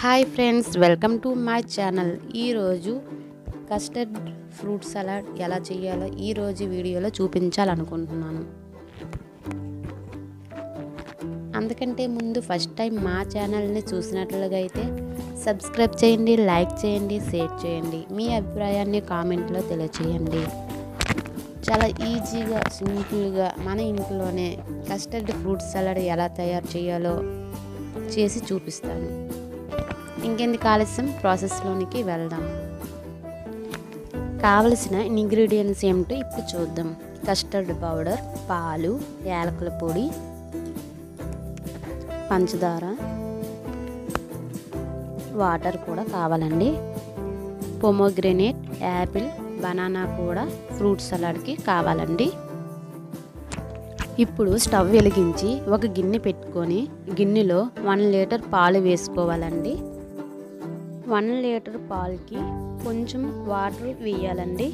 hi friends welcome to my channel ఈరోజు custard fruit salad ఎలా చేయాలో ఈరోజు వీడియోలో చూపించాలనుకుంటున్నాను అందుకంటే ముందు ఫస్ట్ టైం మా ఛానల్ని చూసినట్లుగా అయితే సబ్స్క్రైబ్ చేయండి లైక్ చేయండి షేర్ చేయండి మీ అభిప్రాయాన్ని కామెంట్లో తెలియచేయండి చాలా ఈజీగా సింపుల్గా మన ఇంట్లోనే కస్టర్డ్ ఫ్రూట్ సలాడ్ ఎలా తయారు చేయాలో చేసి చూపిస్తాను ఇంకెందుకు ఆలస్యం ప్రాసెస్లోనికి వెళ్దాం కావలసిన ఇంగ్రీడియంట్స్ ఏమిటో ఇప్పుడు చూద్దాం కస్టర్డ్ పౌడర్ పాలు యాలకుల పొడి పంచదార వాటర్ కూడా కావాలండి పొమోగ్రెనేట్ యాపిల్ బనానా కూడా ఫ్రూట్ సలాడ్కి కావాలండి ఇప్పుడు స్టవ్ వెలిగించి ఒక గిన్నె పెట్టుకొని గిన్నెలో వన్ లీటర్ పాలు వేసుకోవాలండి వన్ లీటర్ పాలకి కొంచెం వాటర్ వేయాలండి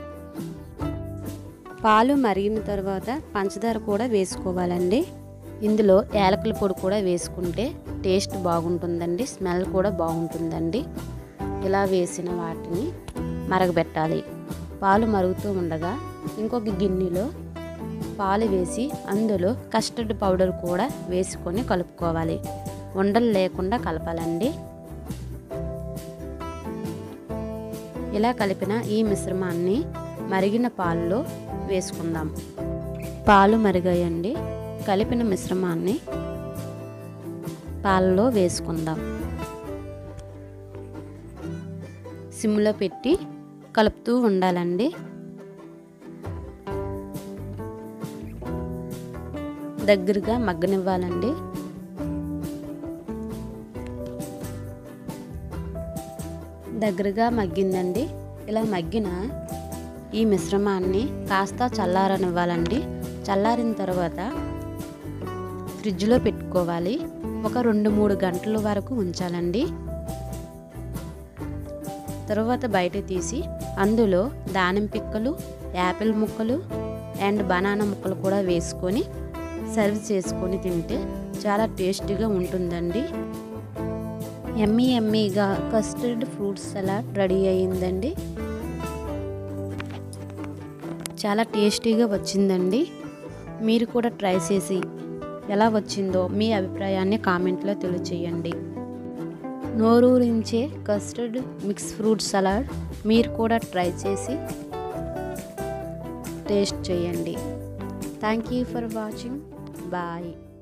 పాలు మరిగిన తర్వాత పంచదార కూడా వేసుకోవాలండి ఇందులో యాలకుల పొడి కూడా వేసుకుంటే టేస్ట్ బాగుంటుందండి స్మెల్ కూడా బాగుంటుందండి ఇలా వేసిన వాటిని మరగబెట్టాలి పాలు మరుగుతూ ఉండగా ఇంకొక గిన్నెలో పాలు వేసి అందులో కస్టర్డ్ పౌడర్ కూడా వేసుకొని కలుపుకోవాలి ఉండలు లేకుండా కలపాలండి ఇలా కలిపిన ఈ మిశ్రమాన్ని మరిగిన పాలలో వేసుకుందాం పాలు మరిగాయండి కలిపిన మిశ్రమాన్ని పాలలో వేసుకుందాం సిమ్లో పెట్టి కలుపుతూ ఉండాలండి దగ్గరగా మగ్గనివ్వాలండి దగ్గరగా మగ్గిందండి ఇలా మగ్గిన ఈ మిశ్రమాన్ని కాస్త చల్లారనివ్వాలండి చల్లారిన తర్వాత ఫ్రిడ్జ్లో పెట్టుకోవాలి ఒక రెండు మూడు గంటల వరకు ఉంచాలండి తర్వాత బయట తీసి అందులో దానిమ్మ పిక్కలు యాపిల్ ముక్కలు అండ్ బనానా ముక్కలు కూడా వేసుకొని సర్వ్ చేసుకొని తింటే చాలా టేస్టీగా ఉంటుందండి ఎమ్మీ ఎమ్మీగా కస్టర్డ్ ఫ్రూట్ సలాడ్ రెడీ అయ్యిందండి చాలా టేస్టీగా వచ్చిందండి మీరు కూడా ట్రై చేసి ఎలా వచ్చిందో మీ అభిప్రాయాన్ని కామెంట్లో తెలియచేయండి నోరూరించే కస్టర్డ్ మిక్స్ ఫ్రూట్ సలాడ్ మీరు కూడా ట్రై చేసి టేస్ట్ చేయండి thank you for watching bye